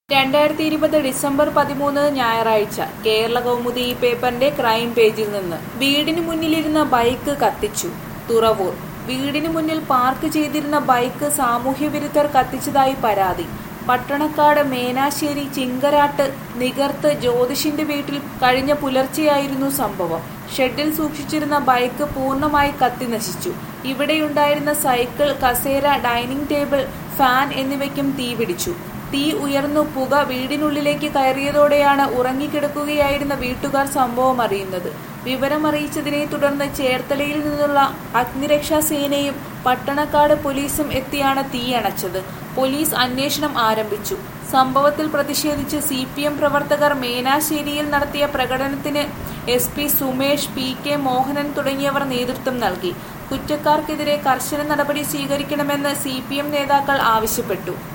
രണ്ടായിരത്തി ഇരുപത് ഡിസംബർ പതിമൂന്ന് ഞായറാഴ്ച കേരള കൗമുദി ഈ പേപ്പറിന്റെ ക്രൈം പേജിൽ നിന്ന് വീടിന് മുന്നിലിരുന്ന ബൈക്ക് കത്തിച്ചു തുറവൂർ വീടിന് മുന്നിൽ പാർക്ക് ചെയ്തിരുന്ന ബൈക്ക് സാമൂഹ്യ വിരുദ്ധർ കത്തിച്ചതായി പരാതി പട്ടണക്കാട് മേനാശ്ശേരി ചിങ്കരാട്ട് നികർത്ത് ജ്യോതിഷിന്റെ വീട്ടിൽ കഴിഞ്ഞ പുലർച്ചെയായിരുന്നു സംഭവം ഷെഡിൽ സൂക്ഷിച്ചിരുന്ന ബൈക്ക് പൂർണ്ണമായി കത്തി നശിച്ചു ഇവിടെയുണ്ടായിരുന്ന സൈക്കിൾ കസേര ഡൈനിങ് ടേബിൾ ഫാൻ എന്നിവയ്ക്കും തീപിടിച്ചു തീ ഉയർന്നു പുക വീടിനുള്ളിലേക്ക് കയറിയതോടെയാണ് ഉറങ്ങിക്കിടക്കുകയായിരുന്ന വീട്ടുകാർ സംഭവം അറിയുന്നത് വിവരമറിയിച്ചതിനെ തുടർന്ന് ചേർത്തലയിൽ നിന്നുള്ള അഗ്നിരക്ഷാ സേനയും പട്ടണക്കാട് പോലീസും എത്തിയാണ് തീയണച്ചത് പോലീസ് അന്വേഷണം ആരംഭിച്ചു സംഭവത്തിൽ പ്രതിഷേധിച്ച് സി പി എം പ്രവർത്തകർ മേനാശ്ശേരിയിൽ നടത്തിയ പ്രകടനത്തിന് S P Sumesh P K Mohanan തുടങ്ങിയവർ നേതൃത്വം നൽകി കുറ്റക്കാർക്കെതിരെ കർശന നടപടി സ്വീകരിക്കണമെന്ന് സി നേതാക്കൾ ആവശ്യപ്പെട്ടു